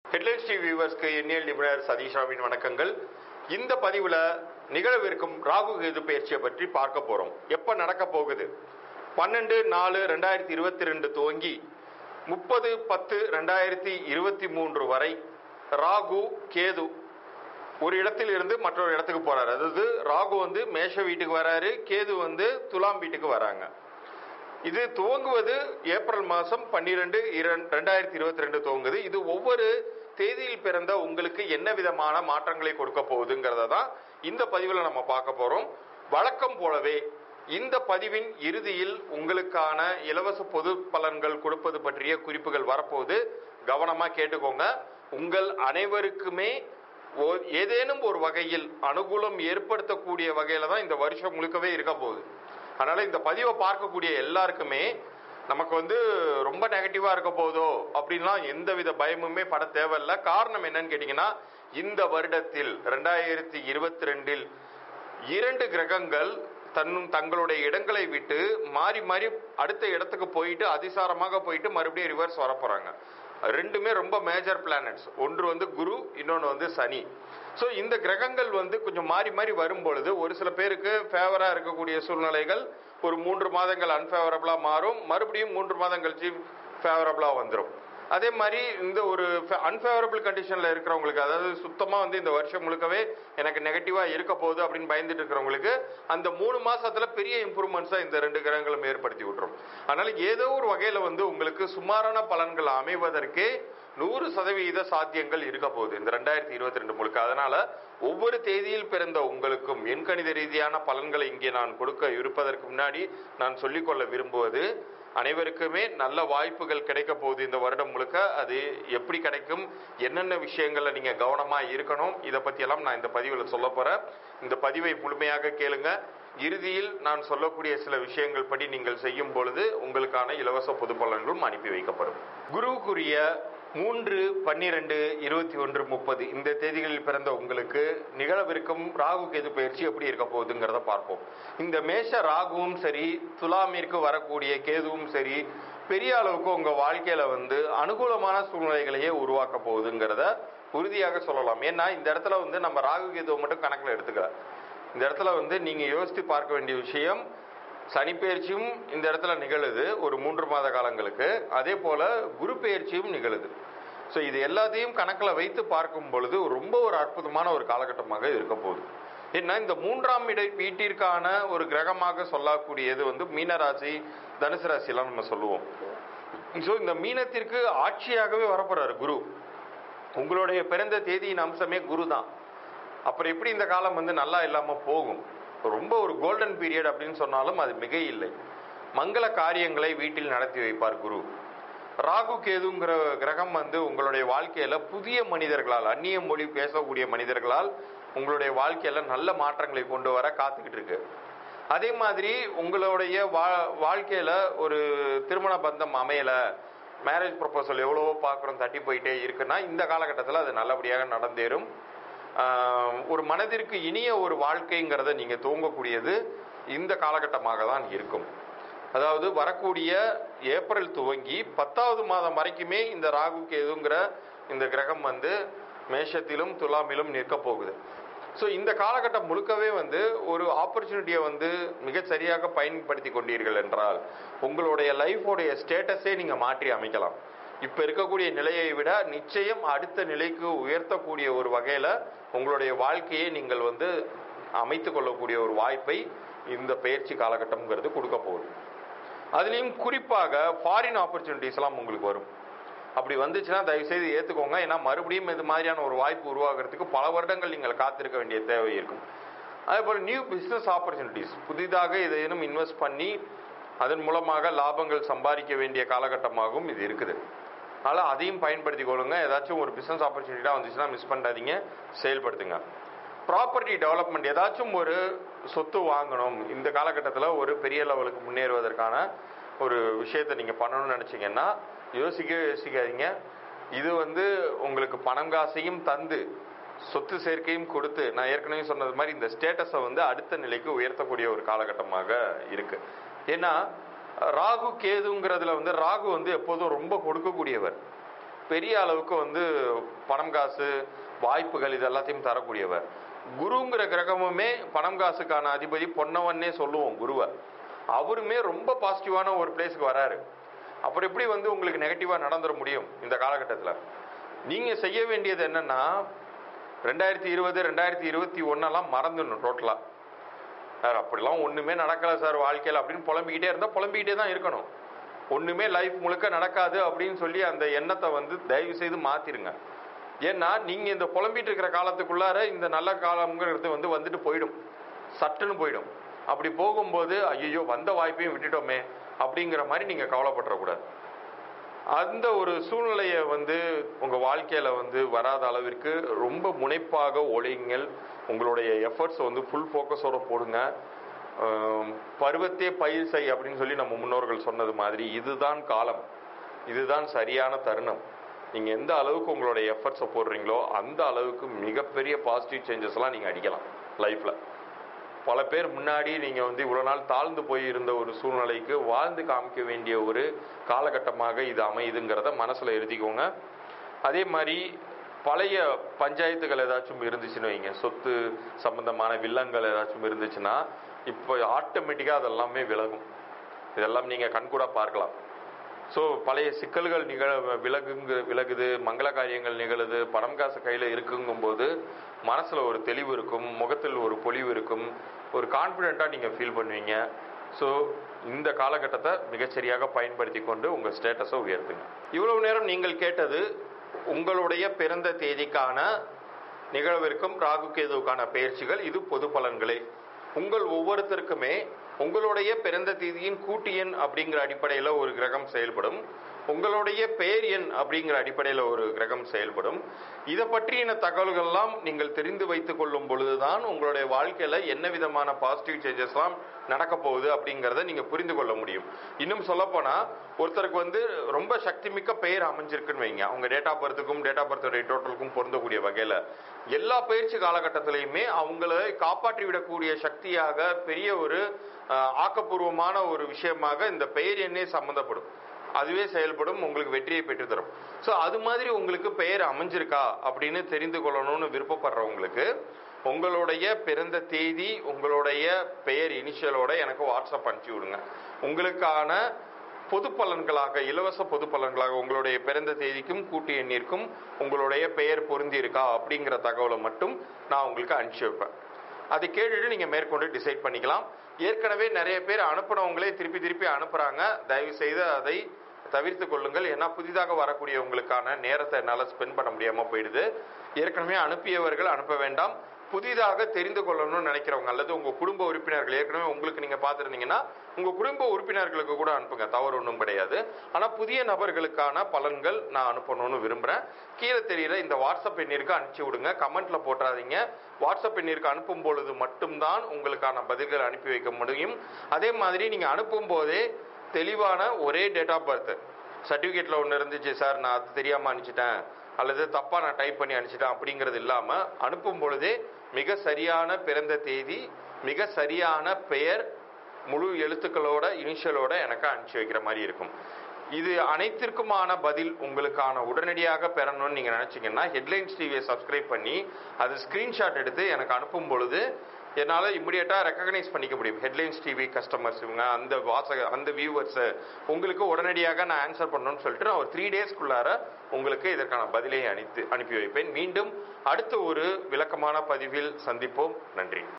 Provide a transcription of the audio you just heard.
headlines TV வியூவர்ஸ்க்கு எண்ணியல் நிபுணர் சதீஷாவின் வணக்கங்கள் இந்த பதிவுல நிகழவிருக்கும் ராகு கேது பயிற்சியை பற்றி பார்க்க போறோம் எப்ப நடக்க போகுது பன்னெண்டு நாலு ரெண்டாயிரத்தி இருபத்தி ரெண்டு துவங்கி முப்பது பத்து ரெண்டாயிரத்தி இருபத்தி மூன்று வரை ராகு கேது ஒரு இடத்தில் இருந்து மற்றொரு இடத்துக்கு போறாரு அதாவது ராகு வந்து மேஷ வீட்டுக்கு வராரு கேது வந்து துலாம் வீட்டுக்கு வராங்க இது துவங்குவது ஏப்ரல் மாதம் பன்னிரெண்டு ரெண்டாயிரத்தி இருபத்தி ரெண்டு துவங்குது இது ஒவ்வொரு தேதியில் பிறந்த உங்களுக்கு என்ன விதமான மாற்றங்களை கொடுக்க போகுதுங்கிறத தான் இந்த பதிவில் நம்ம பார்க்க போறோம் வழக்கம் போலவே இந்த பதிவின் இறுதியில் உங்களுக்கான இலவச பொது பலன்கள் கொடுப்பது பற்றிய குறிப்புகள் வரப்போகுது கவனமா கேட்டுக்கோங்க உங்கள் அனைவருக்குமே ஓ- ஏதேனும் ஒரு வகையில் அனுகூலம் ஏற்படுத்தக்கூடிய வகையில தான் இந்த வருஷம் முழுக்கவே இருக்க போகுது அதனால இந்த பதிவை பார்க்கக்கூடிய எல்லாருக்குமே நமக்கு வந்து ரொம்ப நெகட்டிவா இருக்க போதோ அப்படின்லாம் எந்தவித பயமுமே பட தேவையில்ல காரணம் என்னன்னு கேட்டீங்கன்னா இந்த வருடத்தில் ரெண்டாயிரத்தி இருபத்தி ரெண்டில் இரண்டு கிரகங்கள் தன்னும் தங்களுடைய இடங்களை விட்டு மாறி மாறி அடுத்த இடத்துக்கு போயிட்டு அதிசாரமாக போயிட்டு மறுபடியும் ரிவர்ஸ் வர போறாங்க ரெண்டுமே ரொம்ப மேஜர் பிளானட்ஸ் ஒன்று வந்து குரு இன்னொன்று வந்து சனி ஸோ இந்த கிரகங்கள் வந்து கொஞ்சம் மாறி மாறி வரும் பொழுது ஒரு சில பேருக்கு ஃபேவராக இருக்கக்கூடிய சூழ்நிலைகள் ஒரு மூன்று மாதங்கள் அன்ஃபேவரபிளாக மாறும் மறுபடியும் மூன்று மாதம் கழிச்சு ஃபேவரபிளாக வந்துடும் அதே மாதிரி இந்த ஒரு அன்ஃபேவரபிள் கண்டிஷனில் இருக்கிறவங்களுக்கு அதாவது சுத்தமாக வந்து இந்த வருஷம் முழுக்கவே எனக்கு நெகட்டிவாக இருக்க போகுது அப்படின்னு பயந்துட்டு இருக்கிறவங்களுக்கு அந்த மூணு மாசத்துல பெரிய இம்ப்ரூவ்மெண்ட்ஸாக இந்த ரெண்டு கிரகங்களும் ஏற்படுத்தி விட்டுரும் அதனால ஏதோ ஒரு வகையில் வந்து உங்களுக்கு சுமாரான பலன்கள் அமைவதற்கே நூறு சதவீத சாத்தியங்கள் இருக்க போகுது இந்த ரெண்டாயிரத்தி இருபத்தி ரெண்டு முழுக்க அதனால ஒவ்வொரு தேதியில் பிறந்த உங்களுக்கும் எண்கணித ரீதியான பலன்களை இங்கே நான் கொடுக்க இருப்பதற்கு முன்னாடி நான் சொல்லிக்கொள்ள விரும்புவது அனைவருக்குமே நல்ல வாய்ப்புகள் கிடைக்க போகுது இந்த வருடம் முழுக்க அது எப்படி கிடைக்கும் என்னென்ன விஷயங்கள்ல நீங்க கவனமா இருக்கணும் இதை பத்தி எல்லாம் நான் இந்த பதிவில் சொல்ல போறேன் இந்த பதிவை முழுமையாக கேளுங்க இறுதியில் நான் சொல்லக்கூடிய சில விஷயங்கள் படி நீங்கள் செய்யும் பொழுது உங்களுக்கான இலவச பொது பலன்களும் அனுப்பி வைக்கப்படும் குருவுக்குரிய மூன்று பன்னிரெண்டு இருபத்தி ஒன்று முப்பது இந்த தேதிகளில் பிறந்த உங்களுக்கு நிகழவிருக்கும் ராகு கேது பயிற்சி எப்படி இருக்க போகுதுங்கிறத பார்ப்போம் இந்த மேஷ ராகுவும் சரி துலாமிற்கு வரக்கூடிய கேதுவும் சரி பெரிய அளவுக்கு உங்க வாழ்க்கையில வந்து அனுகூலமான சூழ்நிலைகளையே உருவாக்க போகுதுங்கிறத உறுதியாக சொல்லலாம் ஏன்னா இந்த இடத்துல வந்து நம்ம ராகு கேதுவை மட்டும் கணக்கில் எடுத்துக்கல இந்த இடத்துல வந்து நீங்க யோசித்து பார்க்க வேண்டிய விஷயம் சனிப்பெயர்ச்சியும் இந்த இடத்துல நிகழுது ஒரு மூன்று மாத காலங்களுக்கு அதே போல குரு பெயர்ச்சியும் நிகழுது ஸோ இது எல்லாத்தையும் கணக்கில் வைத்து பார்க்கும் பொழுது ரொம்ப ஒரு அற்புதமான ஒரு காலகட்டமாக இருக்க போகுது ஏன்னா இந்த மூன்றாம் இடை வீட்டிற்கான ஒரு கிரகமாக சொல்லக்கூடியது வந்து மீனராசி தனுசு ராசிலாம் நம்ம சொல்லுவோம் ஸோ இந்த மீனத்திற்கு ஆட்சியாகவே வரப்போறாரு குரு உங்களுடைய பிறந்த தேதியின் அம்சமே குரு தான் அப்புறம் எப்படி இந்த காலம் வந்து நல்லா இல்லாம போகும் ரொம்ப ஒரு கோல்டன் பீரியட் அப்படின்னு சொன்னாலும் அது மிக இல்லை மங்கள காரியங்களை வீட்டில் நடத்தி வைப்பார் குரு ராகு கேதுங்கிற கிரகம் வந்து உங்களுடைய வாழ்க்கையில புதிய மனிதர்களால் அந்நிய மொழி பேசக்கூடிய மனிதர்களால் உங்களுடைய வாழ்க்கையில நல்ல மாற்றங்களை கொண்டு வர காத்துக்கிட்டு இருக்கு அதே மாதிரி உங்களுடைய வா வாழ்க்கையில ஒரு திருமண பந்தம் அமையல மேரேஜ் ப்ரொபோசல் எவ்வளவோ பார்க்குறோம் தட்டி போயிட்டே இருக்குன்னா இந்த காலகட்டத்தில் அது நல்லபடியாக நடந்தேறும் ஆஹ் ஒரு மனதிற்கு இனிய ஒரு வாழ்க்கைங்கிறத நீங்க துவங்கக்கூடியது இந்த காலகட்டமாக தான் இருக்கும் அதாவது வரக்கூடிய ஏப்ரல் துவங்கி பத்தாவது மாதம் வரைக்குமே இந்த ராகு கேதுங்கிற இந்த கிரகம் வந்து மேஷத்திலும் துலாமிலும் நிற்க போகுது ஸோ இந்த காலகட்டம் முழுக்கவே வந்து ஒரு ஆப்பர்ச்சுனிட்டியை வந்து மிகச் சரியாக பயன்படுத்தி கொண்டீர்கள் என்றால் உங்களுடைய லைஃபோடைய ஸ்டேட்டஸே நீங்க மாற்றி அமைக்கலாம் இப்ப இருக்கக்கூடிய நிலையை விட நிச்சயம் அடுத்த நிலைக்கு உயர்த்தக்கூடிய ஒரு வகையில உங்களுடைய வாழ்க்கையை நீங்கள் வந்து அமைத்து கொள்ளக்கூடிய ஒரு வாய்ப்பை இந்த பயிற்சி காலகட்டம்ங்கிறது கொடுக்க போகுது அதுலேயும் குறிப்பாக ஃபாரின் ஆப்பர்ச்சுனிட்டிஸ் எல்லாம் உங்களுக்கு வரும் அப்படி வந்துச்சுன்னா தயவு செய்து ஏத்துக்கோங்க ஏன்னா மறுபடியும் இது மாதிரியான ஒரு வாய்ப்பு உருவாகிறதுக்கு பல வருடங்கள் நீங்கள் காத்திருக்க வேண்டிய தேவை இருக்கும் அதே போல் நியூ பிஸ்னஸ் ஆப்பர்ச்சுனிட்டிஸ் புதிதாக ஏதேனும் இன்வெஸ்ட் பண்ணி அதன் மூலமாக லாபங்கள் சம்பாதிக்க வேண்டிய காலகட்டமாகவும் இது இருக்குது அதனால் அதையும் பயன்படுத்தி கொள்ளுங்க ஏதாச்சும் ஒரு பிஸ்னஸ் ஆப்பர்ச்சுனிட்டியாக வந்துச்சுன்னா மிஸ் பண்ணாதீங்க செயல்படுத்துங்க ப்ராப்பர்ட்டி டெவலப்மெண்ட் ஏதாச்சும் ஒரு சொத்து வாங்கணும் இந்த காலகட்டத்தில் ஒரு பெரிய லெவலுக்கு முன்னேறுவதற்கான ஒரு விஷயத்தை நீங்கள் பண்ணணும்னு நினச்சிங்கன்னா யோசிக்கவே யோசிக்காதீங்க இது வந்து உங்களுக்கு பணம் காசையும் தந்து சொத்து சேர்க்கையும் கொடுத்து நான் ஏற்கனவே சொன்னது மாதிரி இந்த ஸ்டேட்டஸை வந்து அடுத்த நிலைக்கு உயர்த்தக்கூடிய ஒரு காலகட்டமாக இருக்கு ஏன்னா ராகு கேதுங்கிறதுல வந்து ராகு வந்து எப்போதும் ரொம்ப கொடுக்கக்கூடியவர் பெரிய அளவுக்கு வந்து பணம் காசு வாய்ப்புகள் இது எல்லாத்தையும் தரக்கூடியவர் குருங்கிற கிரகமுமே பணம் காசுக்கான அதிபதி பொன்னவன்னே சொல்லுவோம் குருவை அவருமே ரொம்ப பாசிட்டிவான ஒரு பிளேஸ்க்கு வராரு அப்புறம் எப்படி வந்து உங்களுக்கு நெகட்டிவாக நடந்துட முடியும் இந்த காலகட்டத்தில் நீங்கள் செய்ய வேண்டியது என்னன்னா ரெண்டாயிரத்தி இருபது ரெண்டாயிரத்தி இருபத்தி ஒன்னெல்லாம் மறந்துடணும் டோட்டலாக சார் அப்படிலாம் ஒன்றுமே நடக்கல சார் வாழ்க்கையில் அப்படின்னு புலம்பிக்கிட்டே இருந்தால் புலம்பிக்கிட்டே தான் இருக்கணும் ஒன்றுமே லைஃப் முழுக்க நடக்காது அப்படின்னு சொல்லி அந்த எண்ணத்தை வந்து தயவு செய்து மாற்றிருங்க ஏன்னா நீங்கள் இந்த புலம்பிட்டு இருக்கிற காலத்துக்குள்ளார இந்த நல்ல காலம்ங்கிறது வந்து வந்துட்டு போயிடும் சட்டுன்னு போயிடும் அப்படி போகும்போது ஐயோ வந்த வாய்ப்பையும் விட்டுட்டோமே அப்படிங்கிற மாதிரி நீங்கள் கவலைப்பட்டுறக்கூடாது அந்த ஒரு சூழ்நிலையை வந்து உங்கள் வாழ்க்கையில் வந்து வராத அளவிற்கு ரொம்ப முனைப்பாக ஒழைங்கள் உங்களுடைய எஃபர்ட்ஸ் வந்து ஃபுல் ஃபோக்கஸோட போடுங்க ஆம், பருவத்தே பயிர் செய் அப்படின்னு சொல்லி நம்ம முன்னோர்கள் சொன்னது மாதிரி இதுதான் காலம் இதுதான் சரியான தருணம் நீங்கள் எந்த அளவுக்கு உங்களுடைய எஃபர்ட்ஸை போடுறீங்களோ அந்த அளவுக்கு மிகப்பெரிய பாசிட்டிவ் சேஞ்சஸ்லாம் நீங்கள் அடிக்கலாம் லைஃப்பில் பல பேர் முன்னாடி நீங்கள் வந்து இவ்வளோ நாள் தாழ்ந்து போய் இருந்த ஒரு சூழ்நிலைக்கு வாழ்ந்து காமிக்க வேண்டிய ஒரு காலகட்டமாக இது அமையுதுங்கிறத மனசில் எழுதிக்கோங்க அதே மாதிரி பழைய பஞ்சாயத்துகள் ஏதாச்சும் இருந்துச்சுன்னு வைங்க சொத்து சம்பந்தமான வில்லங்கள் ஏதாச்சும் இருந்துச்சுன்னா இப்போ ஆட்டோமேட்டிக்காக அதெல்லாமே விலகும் இதெல்லாம் நீங்கள் கண்கூட பார்க்கலாம் ஸோ பழைய சிக்கல்கள் நிகழ விலகுங்க விலகுது மங்கள காரியங்கள் நிகழுது பணம் காசு கையில் இருக்குங்கும்போது மனசில் ஒரு தெளிவு இருக்கும் முகத்தில் ஒரு பொலிவு இருக்கும் ஒரு கான்ஃபிடெண்ட்டாக நீங்கள் ஃபீல் பண்ணுவீங்க ஸோ இந்த காலகட்டத்தை மிகச்சரியாக பயன்படுத்தி கொண்டு உங்கள் ஸ்டேட்டஸை உயர்த்துங்க இவ்வளவு நேரம் நீங்கள் கேட்டது உங்களுடைய பிறந்த தேதிக்கான நிகழவிருக்கும் ராகு கேதுவுக்கான பயிற்சிகள் இது பொது பலன்களே உங்கள் ஒவ்வொருத்தருக்குமே உங்களுடைய பிறந்த தேதியின் கூட்டு எண் அப்படிங்கிற அடிப்படையில் ஒரு கிரகம் செயல்படும் உங்களுடைய பெயர் எண் அப்படிங்கிற அடிப்படையில் ஒரு கிரகம் செயல்படும் இதை பற்றின தகவல்கள்லாம் நீங்கள் தெரிந்து வைத்துக் கொள்ளும் பொழுதுதான் உங்களுடைய வாழ்க்கையில என்ன விதமான பாசிட்டிவ் சேஞ்சஸ்லாம் நடக்க போகுது அப்படிங்கிறத நீங்க புரிந்து கொள்ள முடியும் இன்னும் சொல்லப்போனா ஒருத்தருக்கு வந்து ரொம்ப சக்தி மிக்க பெயர் அமைஞ்சிருக்குன்னு வைங்க அவங்க டேட் ஆஃப் பர்த்துக்கும் டேட் ஆஃப் பர்த்துடைய டோட்டலுக்கும் பொருந்தக்கூடிய வகையில எல்லா பயிற்சி காலகட்டத்திலையுமே அவங்களை காப்பாற்றி விடக்கூடிய சக்தியாக பெரிய ஒரு அஹ், ஆக்கப்பூர்வமான ஒரு விஷயமாக இந்த பெயர் எண்ணே சம்மந்தப்படும் அதுவே செயல்படும் உங்களுக்கு வெற்றியை பெற்றுத்தரும் ஸோ அது மாதிரி உங்களுக்கு பெயர் அமைஞ்சிருக்கா அப்படின்னு தெரிந்து கொள்ளணும்னு விருப்பப்படுறவங்களுக்கு உங்களுடைய பிறந்த தேதி உங்களுடைய பெயர் இனிஷியலோட எனக்கு வாட்ஸ்அப் அனுப்பிச்சி விடுங்க உங்களுக்கான பொது பலன்களாக இலவச பொது பலன்களாக உங்களுடைய பிறந்த தேதிக்கும் கூட்டு எண்ணிற்கும் உங்களுடைய பெயர் பொருந்தி இருக்கா அப்படிங்கிற தகவலை மட்டும் நான் உங்களுக்கு அனுப்பிச்சி வைப்பேன் அதை கேட்டுட்டு நீங்க மேற்கொண்டு டிசைட் பண்ணிக்கலாம் ஏற்கனவே நிறைய பேர் அனுப்புனவங்களே திருப்பி திருப்பி அனுப்புறாங்க தயவு செய்து அதை தவிர்த்து கொள்ளுங்கள் ஏன்னா புதிதாக வரக்கூடியவங்களுக்கான நேரத்தை என்னால் ஸ்பெண்ட் பண்ண முடியாம போயிடுது ஏற்கனவே அனுப்பியவர்கள் அனுப்ப வேண்டாம் புதிதாக தெரிந்து கொள்ளணும்னு நினைக்கிறவங்க அல்லது உங்க குடும்ப உறுப்பினர்கள் ஏற்கனவே உங்களுக்கு நீங்க பார்த்துருந்தீங்கன்னா உங்க குடும்ப உறுப்பினர்களுக்கு கூட அனுப்புங்க தவறு ஒன்றும் கிடையாது ஆனா புதிய நபர்களுக்கான பலன்கள் நான் அனுப்பணும்னு விரும்புறேன் கீழே தெரியுற இந்த வாட்ஸ்அப் எண்ணிற்கு அனுப்பிச்சு விடுங்க கமெண்ட்ல போட்டுறாதீங்க வாட்ஸ்அப் எண்ணிற்கு அனுப்பும் பொழுது மட்டும்தான் உங்களுக்கான பதில்கள் அனுப்பி வைக்க முடியும் அதே மாதிரி நீங்க அனுப்பும் போதே தெளிவான ஒரே டேட் ஆஃப் பர்த் சர்டிஃபிகேட்ல ஒன்று இருந்துச்சு சார் நான் அது தெரியாம அனுப்பிச்சிட்டேன் அல்லது தப்பா நான் டைப் பண்ணி அனுப்பிச்சிட்டேன் அப்படிங்கிறது இல்லாம அனுப்பும் பொழுதே மிக சரியான பிறந்த தேதி மிக சரியான பெயர் முழு எழுத்துக்களோட இனிஷியலோட எனக்கு அனுப்பிச்சு வைக்கிற மாதிரி இருக்கும் இது அனைத்திற்குமான பதில் உங்களுக்கான உடனடியாக பெறணும்னு நீங்க நினைச்சீங்கன்னா ஹெட்லைன்ஸ் டிவியை சப்ஸ்கிரைப் பண்ணி அது ஸ்கிரீன்ஷாட் எடுத்து எனக்கு அனுப்பும் பொழுது என்னால் இமிடியேட்டாக ரெக்கக்னைஸ் பண்ணிக்க முடியும் ஹெட்லைன்ஸ் டிவி கஸ்டமர்ஸ் இவங்க அந்த வாசக அந்த வியூவர்ஸை உங்களுக்கு உடனடியாக நான் ஆன்சர் பண்ணணும்னு சொல்லிட்டு நான் ஒரு த்ரீ டேஸ்க்குள்ளார உங்களுக்கு இதற்கான பதிலை அனுப்பி அனுப்பி வைப்பேன் மீண்டும் அடுத்த ஒரு விளக்கமான பதிவில் சந்திப்போம் நன்றி